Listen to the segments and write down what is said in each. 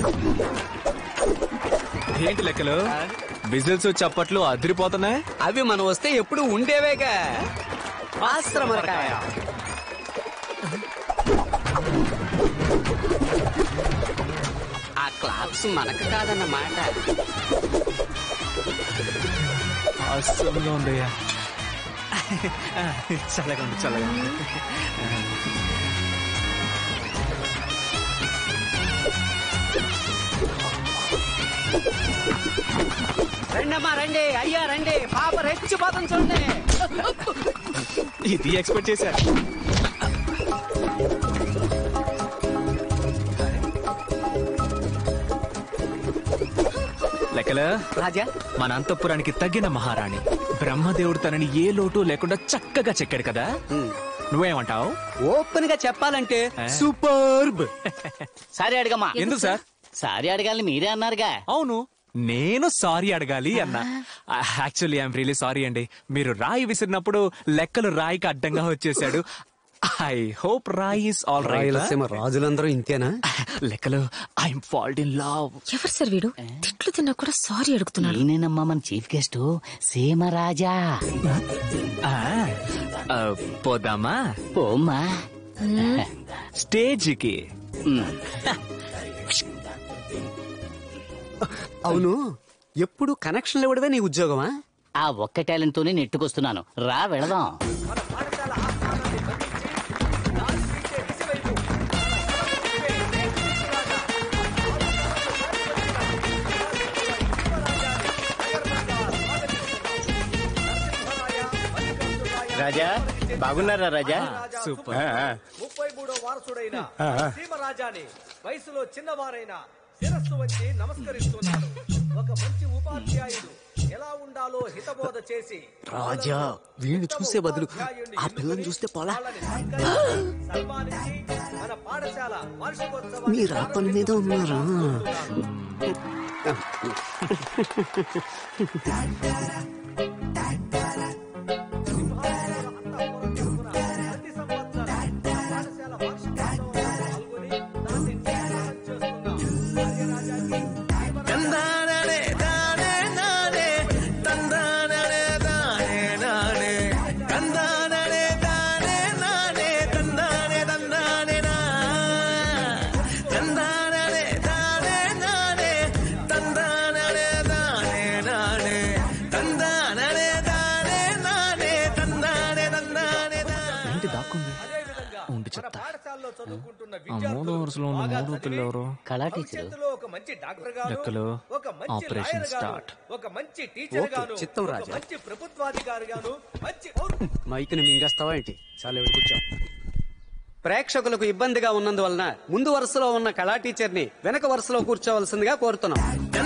ఏంటి లెక్కలు విజిల్స్ చప్పట్లు అదిరిపోతున్నాయి అవి మనం వస్తే ఎప్పుడు ఉండేవేగా ఆశ్రమరకాయ ఆ క్లాప్స్ మనకు కాదన్నమాట అస్సలుగా ఉందయ్యా చల్లగా ఉంది చల్లగా ఉంది రండమ్మా రండి అయ్యా రండి పాప రెచ్చిపోతాం చూడండి ఇది ఎక్స్పెక్ట్ చేశారు లెక్కలు రాజా మన అంతఃపురానికి తగిన మహారాణి బ్రహ్మదేవుడు తనని ఏ లోటు లేకుండా చక్కగా చెక్కాడు కదా నువ్వేమంటావు ఓపెన్ గా చెప్పాలంటే సూపర్బ్ సారీ అడగమ్మా ఎందుకు సార్ సారీ అడగాలని మీరే అన్నారుగా అవును నేను సారీ అడగాలి అన్నా యాక్చువల్లీ ఐఎమ్ రియలీ సారీ అండి మీరు రాయి విసిరినప్పుడు లెక్కలు రాయికి అడ్డంగా వచ్చేసాడు I hope Rayi is all right Rayalaseema రాజులందరూ ఇంతేనా లెక్కలు ఐఎమ్ ఫాల్ట్ ఇన్ లవ్ ఎవరు సార్ వీడు తిట్లు తిన్నా కూడా సారీ అడుగుతున్నాడు నేనేనమ్మా మన చీఫ్ గెస్ట్ సీమరాజా పోదామా పోమ్మా స్టేజ్ కి అవును ఎప్పుడు కనెక్షన్లు ఇవ్వడమే నీ ఉద్యోగమా ఆ ఒక్క టాలెంట్ తోనే నెట్టుకొస్తున్నాను రా వెళదాం రాజా బాగున్నారా రాజా సూపర్ ముప్పై మూడో వారసుడైన సీమరాజాని వయసులో చిన్నవారైన శిరస్సు వచ్చి నమస్కరిస్తున్నాడు ఒక మంచి ఉపాధ్యాయుడు ఎలా ఉండాలో హితబోధ చేసి రాజా వీణ్ణి చూసే బదులు ఆ పిల్లని చూస్తే పోలా సన్మానించి మన పాఠశాల వార్షికోత్సవం మీరు ఆ పని మీద ఉన్నారా ప్రతి సంవత్సరం పాఠశాల వార్షికోత్సవంలో పాల్గొని దాన్ని జయప్రదం చేస్తున్న ఆర్యరాజాకి ఏంటి దాక్కుంది ఉండి చెప్తా పాఠశాలలో చదువుకుంటున్న ఆ మూడో వరుసలో ఉన్న మూడో పిల్ల ఎవరు కళా టీచరు భవిష్యత్తులో ఒక మంచి డాక్టర్ గాను లెక్కలు ఒక మంచి ఆపరేషన్ లాయర్ గాను, స్టార్ట్ ఒక మంచి టీచర్ ఓకే, గాను చిత్తం ఒక రాజా. మంచి ప్రభుత్వాధికారి గాను మంచి మైకుని మింగేస్తావా ఏంటి చాలా ఎవరు కూర్చో ప్రేక్షకులకు ఇబ్బందిగా ఉన్నందువలన ముందు వరుసలో ఉన్న కళా టీచర్ని వెనక వరుసలో కూర్చోవలసిందిగా కోరుతున్నాం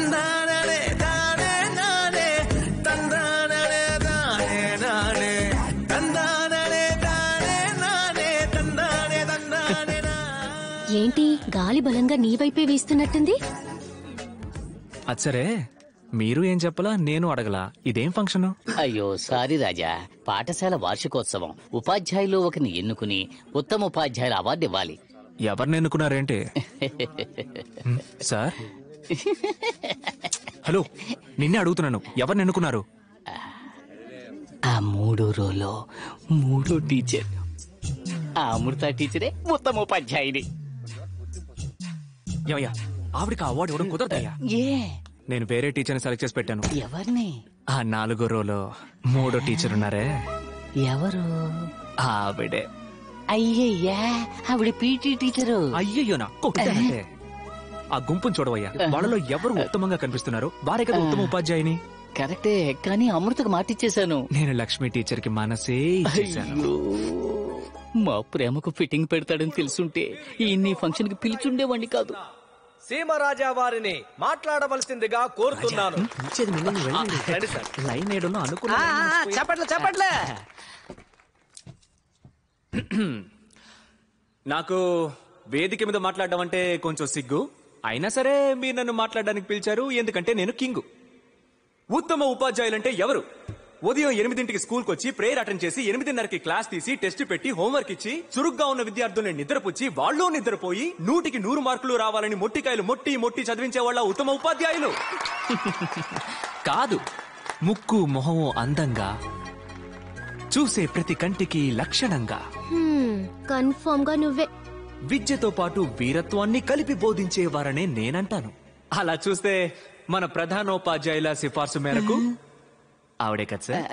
ఏంటి గాలి బలంగా నీ వైపే వీస్తున్నట్టుంది అది సరే మీరు ఏం చెప్పలా నేను అడగలా ఇదేం ఫంక్షన్ అయ్యో సారీ రాజా పాఠశాల వార్షికోత్సవం ఉపాధ్యాయులు ఒకరిని ఎన్నుకుని ఉత్తమ ఉపాధ్యాయుల అవార్డు ఇవ్వాలి ఎవరిని ఎన్నుకున్నారేంటి హ్మ్, సార్ హలో నిన్నే అడుగుతున్నాను ఎవరిని ఎన్నుకున్నారు ఆ మూడో రోలో మూడో టీచర్ ఆ అమృత టీచరే ఉత్తమ ఉపాధ్యాయుని ఏమయ్యా ఆవిడకి ఆ అవార్డు ఇవ్వడం కుదరదయ్యా ఏ నేను వేరే టీచర్ని సెలెక్ట్ చేసి పెట్టాను ఎవరిని ఆ నాలుగో రోలో మూడో టీచర్ ఉన్నారే ఎవరు ఆవిడే అయ్యయ్యా ఆవిడ పీటీ టీచరు అయ్యయ్యో నా కొట్టానంటే ఆ గుంపును చూడవయ్యా వాళ్ళలో ఎవరు ఉత్తమంగా కనిపిస్తున్నారు వారే కదా ఉత్తమ ఉపాధ్యాయుని కరెక్టే కానీ అమృతకు మాటిచ్చేశాను నేను లక్ష్మి టీచర్ కి మనసే ఇచ్చేశాను అయ్యో మా ప్రేమకు ఫిట్టింగ్ పెడతాడని తెలుసుంటే ఈ ఫంక్షన్ కి పిలిచుండేవాడిని కాదు సీమరాజా వారిని మాట్లాడవలసిందిగా కోరుతున్నాను పిలిచేది మిమ్మల్ని వెళ్ళండి. రండి సార్ లైన్ ఏడులో ఆ, అనుకున్నా ఆ, చెప్పట్లే చెప్పట్లే నాకు వేదిక మీద మాట్లాడడం అంటే కొంచెం సిగ్గు అయినా సరే మీరు నన్ను మాట్లాడడానికి పిలిచారు ఎందుకంటే నేను కింగు ఉత్తమ ఉపాధ్యాయులంటే ఎవరు ఉదయం ఎనిమిదింటికి స్కూల్ వచ్చి ప్రేయర్ అటెండ్ చేసి ఎనిమిదిన్నరకి క్లాస్ తీసి టెస్ట్ పెట్టి హోంవర్క్ ఇచ్చి చురుగ్గా ఉన్న విద్యార్థుల్ని నిద్రపుచ్చి వాళ్ళు నిద్రపోయి నూటికి నూరు మార్కులు రావాలని మొట్టికాయలు మొట్టి మొట్టి చదివించే వాళ్ళ ఉత్తమ ఉపాధ్యాయులు కాదు ముక్కు మొహము అందంగా చూసే ప్రతి కంటికి లక్షణంగా కన్ఫర్మ్ గా నువ్వే విద్యతో పాటు వీరత్వాన్ని కలిపి బోధించేవారనే నేనంటాను అలా చూస్తే మన ప్రధానోపాధ్యాయుల సిఫార్సు మేరకు ఆవిడే కదా సార్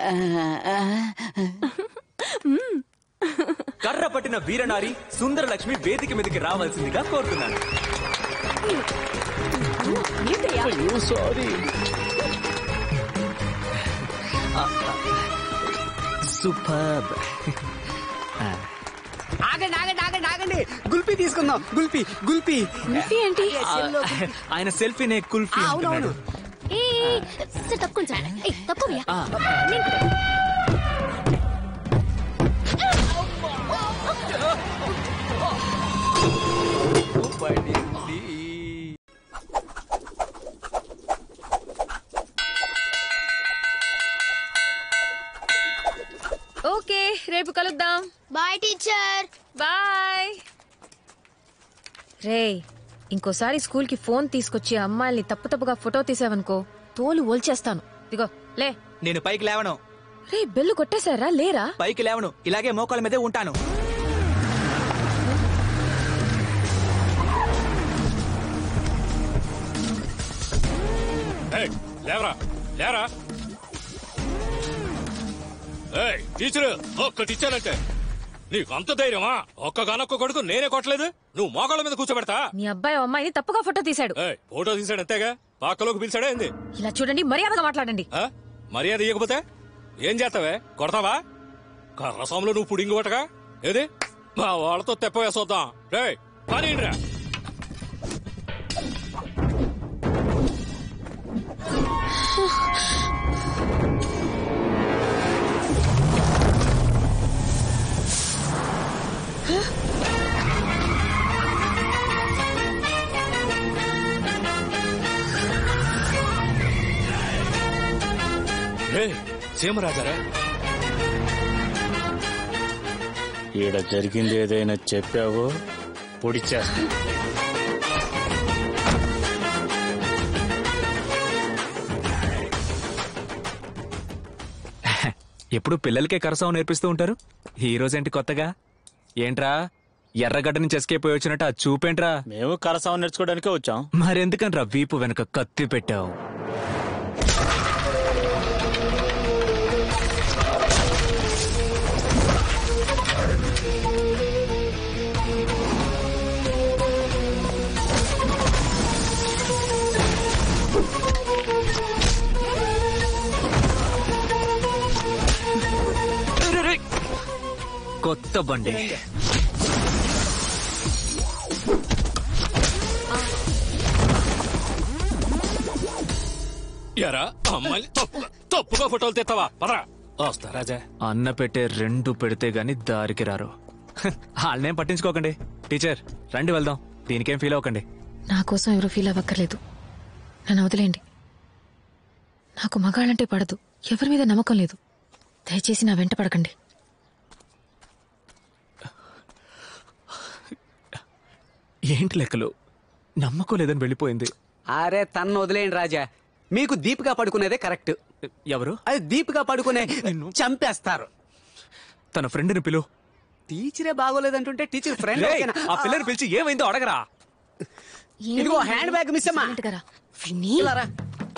కర్ర పట్టిన వీరనారి సుందరలక్ష్మి వేదిక మీదకి రావాల్సిందిగా కోరుతున్నాను సూపర్ ఆగండి ఆగండి ఆగండి ఆగండి గుల్పీ తీసుకుందాం గుల్పీ గుల్పీ కుల్ఫీ ఏంటి ఆయన సెల్ఫీనే కుల్ఫీ ఆ, అంటున్నాడు అవునవును ఏ సార్ తక్కువ సార్ ఏ తక్కువ ఆ. ఓకే రేపు కలుద్దాం బాయ్ టీచర్ బాయ్ రే ఇంకోసారి స్కూల్ కి ఫోన్ తీసుకొచ్చి అమ్మాయిల్ని తప్పు తప్పుగా ఫోటో తీసావనుకో తోలు ఓల్చేస్తాను ఇదిగో లే నేను పైకి లేవను రే బెల్లు కొట్టేశారా లేరా పైకి లేవను ఇలాగే మోకాళ్ళ మీదే ఉంటాను ఏయ్, లేవరా లేరా ఏయ్ టీచర్ ఒక్కటి ఇచ్చానంటే నీకు అంత ధైర్యమా ఒక్క గనొక్క కొడుకు నేనే కొట్టలేదు నువ్వు మోకాళ్ళ మీద కూర్చోబెడతా మీ అబ్బాయి ఓ అమ్మాయిని తప్పుగా ఫోటో తీశాడు ఏయ్ ఫోటో తీసాడు అంతేగా పాకలోకి పిలిచాడా ఏంది ఇలా చూడండి మర్యాదగా మాట్లాడండి ఆ? మర్యాద ఇవ్వకపోతే ఏం చేస్తావే కొడతావా కర్రసాములో నువ్వు పుడింగి కొట్టగా ఏది మా వాళ్ళతో తెప్ప చూద్దాం రే పని రా రే సీమరాజారా ఈడ జరిగింది ఏదైనా చెప్పావో పొడి చేస్తా ఎప్పుడు పిల్లలకే కరసావం నేర్పిస్తూ ఉంటారు ఈ రోజేంటి కొత్తగా ఏంట్రా ఎర్రగడ్డ నుంచి ఎస్కేప్ పోయి వచ్చినట్టు ఆ చూపేంట్రా మేము కరసావం నేర్చుకోవడానికే వచ్చాం మరెందుకనరా వీపు వెనక కత్తి పెట్టావు కొత్త బండి ఎరా అమ్మాయిని తప్పుగా తప్పుగా ఫోటోలు తెస్తావా పదరా వస్తా రాజా అన్న పెట్టే రెండు పెడితే గాని దారికి రారు హ, వాళ్ళనేం పట్టించుకోకండి టీచర్ రండి వెళ్దాం దీనికేం ఫీల్ అవ్వకండి నా కోసం ఎవరు ఫీల్ అవ్వక్కర్లేదు నన్ను వదిలేండి నాకు మగాళ్ళంటే పడదు ఎవరి మీద నమ్మకం లేదు దయచేసి నా వెంట పడకండి ఏంటి లెక్కలు నమ్మకం లేదని వెళ్ళిపోయింది అరే తన్ను వదిలేయండి రాజా మీకు దీపిగా పడుకునేదే కరెక్ట్ ఎవరు అది దీపిగా పడుకునే చంపేస్తారు తన ఫ్రెండ్ని పిలు టీచరే బాగోలేదంటుంటే టీచర్ ఫ్రెండ్ రేయ్, ఆ పిల్లని పిలిచి ఏమైందో అడగరా ఇదిగో హ్యాండ్ బ్యాగ్ మిస్ అమ్మా Silent గా రా. విని ఇలా రా.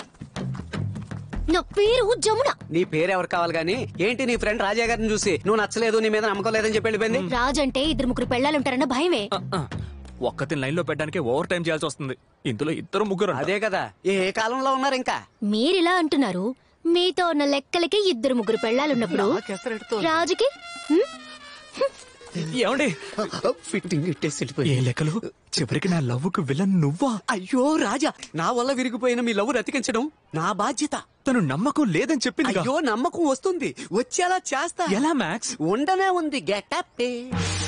నా పేరు జమున నీ పేరు ఎవరు కావాలి గాని ఏంటి నీ ఫ్రెండ్ రాజా గారిని చూసి నువ్వు నచ్చలేదు నీ మీద నమ్మకం లేదని చెప్పి వెళ్ళిపోయింది రాజ్ అంటే ఇద్దరు ముగ్గురు పెళ్ళాలుంటారన్న భయమే ఆ, ఆ. ఒక్కతిని లైన్ లో పెట్టడానికి ఓవర్ టైం చేయాల్సి వస్తుంది ఇందులో ఇద్దరు ముగ్గురు అంట. అదే కదా ఏ ఏ కాలంలో ఉన్నారు ఇంకా మీరిలా అంటున్నారు మీతో ఉన్న లెక్కలకి ఇద్దరు ముగ్గురు పెళ్ళాలున్నప్పుడు రాజుకి హ్మ్? ఏమండి ఫిట్టింగ్ ఇట్టేసి ఏ వెళ్ళిపోయింది. లెక్కలు చివరికి నా లవ్వుకు విలన్ నువ్వా అయ్యో రాజా నా వల్ల విరిగిపోయిన మీ లవ్ రతికించడం నా బాధ్యత తను నమ్మకం లేదని చెప్పింది అయ్యో నమ్మకం వస్తుంది వచ్చేలా చేస్తా ఎలా మ్యాక్స్ ఉండనే ఉంది గెటప్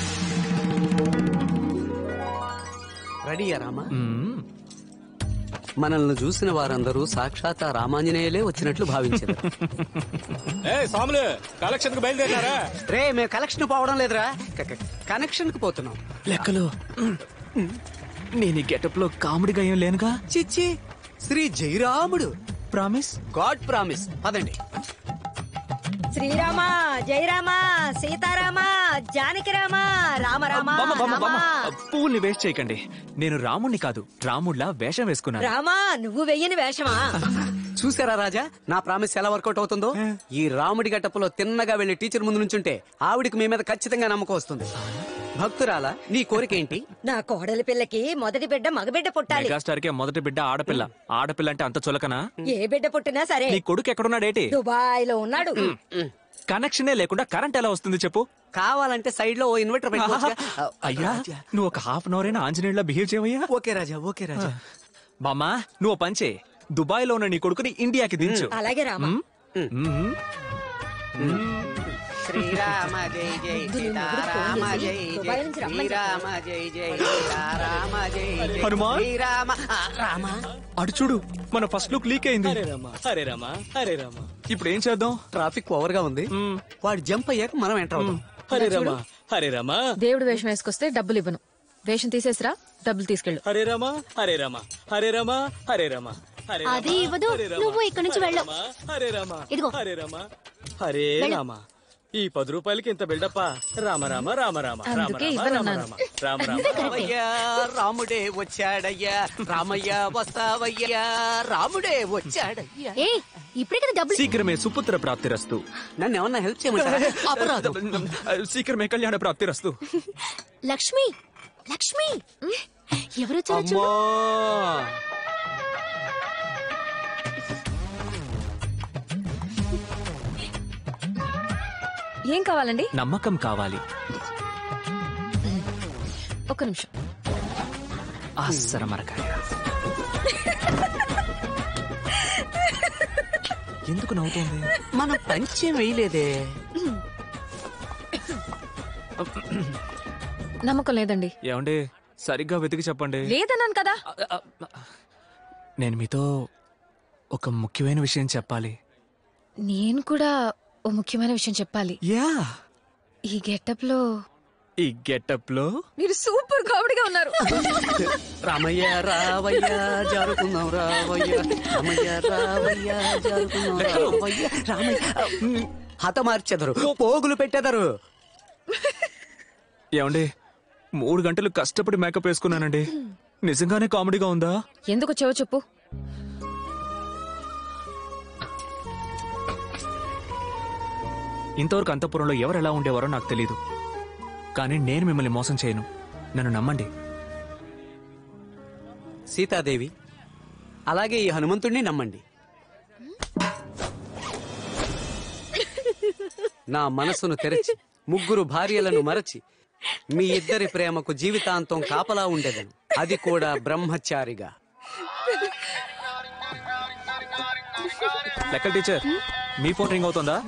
రెడీయా రామా మ్మ్. మనల్ని చూసిన వారందరూ సాక్షాత్ ఆ రామాంజనేయులే వచ్చినట్లు భావించారు ఏ సాములు కలెక్షన్ కు బయలుదేరినారా రే మేము కలెక్షన్ పోవడం లేదురా కనెక్షన్ కు పోతున్నాం లెక్కలు నేను ఈ గెటప్ లో కామెడీగా ఏం లేనుగా చిచ్చి శ్రీ జయరాముడు ప్రామిస్ గాడ్ ప్రామిస్ పదండి శ్రీరామ జయరామ సీతారామ జానకి రామ రామ రామ బామ్మ, బామ్మ, బామ్మ. రామ. పువ్వుల్ని వేస్ట్ చేయకండి నేను రాముణ్ణి కాదు రాముడిలా వేషం వేసుకున్నాను రామా నువ్వు వెయ్యని వేషమా చూసారా రాజా నా ప్రామిస్ ఎలా వర్కౌట్ అవుతుందో ఈ రాముడి గట్టపులో తిన్నగా వెళ్లి టీచర్ ముందు నుంచుంటే ఆవిడికి మీ మీద ఖచ్చితంగా నమ్మకం వస్తుంది భక్తురాలా నీ కోరిక ఏంటి నా కోడలి పిల్లకి మొదటి బిడ్డ మగబిడ్డ పుట్టాలి మెగాస్టార్ కే మొదటి బిడ్డ ఆడపిల్ల ఆడపిల్ల అంటే అంత చులకనా ఏ బిడ్డ పుట్టినా సరే నీ కొడుకు ఎక్కడున్నాడేటి దుబాయ్ లో ఉన్నాడు కనెక్షనే లేకుండా కరెంట్ ఎలా వస్తుంది చెప్పు కావాలంటే సైడ్ లో ఓ ఇన్వర్టర్ అయ్యా నువ్వు ఒక హాఫ్ అన్ అవర్ అయినా ఆంజనేయులా బిహేవ్ చేయవయ్యా ఓకే రాజా ఓకే రాజా బామ్మా నువ్వు ఓ పంచే దుబాయ్ లో ఉన్న నీ కొడుకుని ఇండియాకి దించు అలాగే రామా మ్మ్. శ్రీరామ జై జై సీతారామ జై దుబాయ్ జై నుంచి రమ్మని శ్రీరామ జై జై సీతారామ జై జై హనుమాన్? శ్రీరామ ఆ, రామ అటు చూడు మన ఫస్ట్ లుక్ లీక్ అయింది హరే రామా హరే రామా ఇప్పుడు ఏం చేద్దాం ట్రాఫిక్ ఓవర్ గా ఉంది వాడు జంప్ అయ్యాక మనం ఎంటర్ అవుతాం హరే రామా హరే రామా దేవుడు వేషం వేసుకొస్తే డబ్బులు ఇవ్వను వేషం తీసేసిరా డబ్బులు తీసుకెళ్ళు హరే రామా హరే రామా హరే రామా హరే రామా హరే రామా, అది ఇవ్వదు హరే రామా, నువ్వు ఇక్కడి నుంచి వెళ్ళవు రామా, హరే రామా ఇదిగో. హరే రామా హరే రామా ఈ పది రూపాయలకి ఇంత బిల్డప్ప రామ రామ రామ రామ రామ అందుకే రామ రామ ఇవ్వనన్నాను. రామ రామ రామ రామయ్య రాముడే వచ్చాడయ్యా రామయ్య వస్తావయ్యా రాముడే వచ్చాడయ్యా ఏ ఇప్పుడే కదా డబ్బులు శీఘ్రమే సుపుత్ర ప్రాప్తి రస్తు నన్ను ఏమన్నా హెల్ప్ చేయమంటారా అపరాధం శీఘ్రమే కళ్యాణ ప్రాప్తి రస్తు లక్ష్మి లక్ష్మి ఎవరు వచ్చారో చూడు అమ్మా ఏం కావాలండి నమ్మకం కావాలి ఒక్క నిమిషం అస్సర మరకాయ ఎందుకు నవ్వుతోంది మన పంచం వేయలేదే నమ్మకం లేదండి ఏమండి సరిగ్గా వెతికి చెప్పండి లేదన్నాను కదా నేను మీతో ఒక ముఖ్యమైన విషయం చెప్పాలి నేను కూడా ఓ ముఖ్యమైన విషయం చెప్పాలి యా ఈ గెటప్ లో ఈ గెటప్ లో మీరు సూపర్ కామెడీగా ఉన్నారు రామయ్య రావయ్య జారుకుందాం రావయ్య రామయ్య రావయ్య జారుకుందాం రావయ్య రామయ్య హతమార్చెదరు పోగులు పెట్టెదరు ఏమండి మూడు గంటలు కష్టపడి మేకప్ వేసుకున్నానండి నిజంగానే కామెడీగా ఉందా ఎందుకు వచ్చావో చెప్పు ఇంతవరకు అంతపురంలో ఎవరు ఎలా ఉండేవారో నాకు తెలియదు కానీ నేను మిమ్మల్ని మోసం చేయను నన్ను నమ్మండి సీతాదేవి అలాగే ఈ హనుమంతుణ్ణి నమ్మండి నా మనసును తెరచి ముగ్గురు భార్యలను మరచి మీ ఇద్దరి ప్రేమకు జీవితాంతం కాపలా ఉండేదను అది కూడా బ్రహ్మచారిగా లెక్కల టీచర్ మీ ఫోన్ రింగ్ అవుతుందా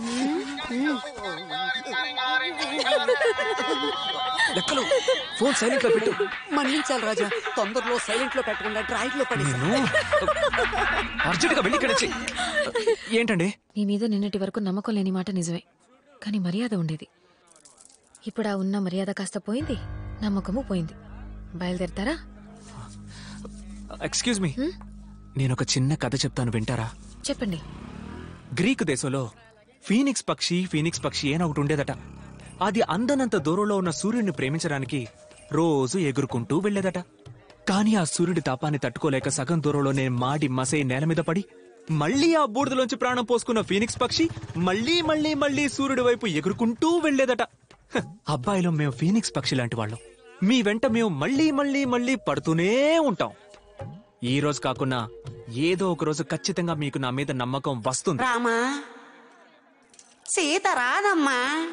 లెక్కలు ఫోన్ సైలెంట్ లో పెట్టు మన్నించాలి రాజా తొందరలో సైలెంట్ లో పెట్టకుండా డ్రాయింగ్ లో పడి నేను అర్జెంట్ గా వెళ్ళి ఇక్కడ వచ్చి ఏంటండి నీ మీద నిన్నటి వరకు నమ్మకం లేని మాట నిజమే కానీ మర్యాద ఉండేది ఇప్పుడు ఆ ఉన్న మర్యాద కాస్త పోయింది నమ్మకము పోయింది బయలుదేరతారా ఎక్స్క్యూజ్ మీ నేను ఒక చిన్న కథ చెప్తాను వింటారా చెప్పండి గ్రీకు దేశంలో ఫీనిక్స్ పక్షి ఫీనిక్స్ పక్షి అని ఒకటి ఉండేదట అది అందనంత దూరంలో ఉన్న సూర్యుడిని ప్రేమించడానికి రోజు ఎగురుకుంటూ వెళ్ళేదట కానీ ఆ సూర్యుడి తాపాన్ని తట్టుకోలేక సగం దూరంలోనే మాడి మసై నేల మీద పడి మళ్ళీ ఆ బూడిదలోంచి ప్రాణం పోసుకున్న ఫీనిక్స్ పక్షి మళ్ళీ మళ్ళీ మళ్ళీ సూర్యుడి వైపు ఎగురుకుంటూ వెళ్ళేదట హ, అబ్బాయిలో మేము ఫీనిక్స్ పక్షి లాంటి వాళ్ళం మీ వెంట మేము మళ్ళీ మళ్ళీ మళ్ళీ పడుతూనే ఉంటాం ఈ రోజు కాకున్నా ఏదో ఒక రోజు ఖచ్చితంగా మీకు నా మీద నమ్మకం వస్తుంది రామా సీత రాదమ్మా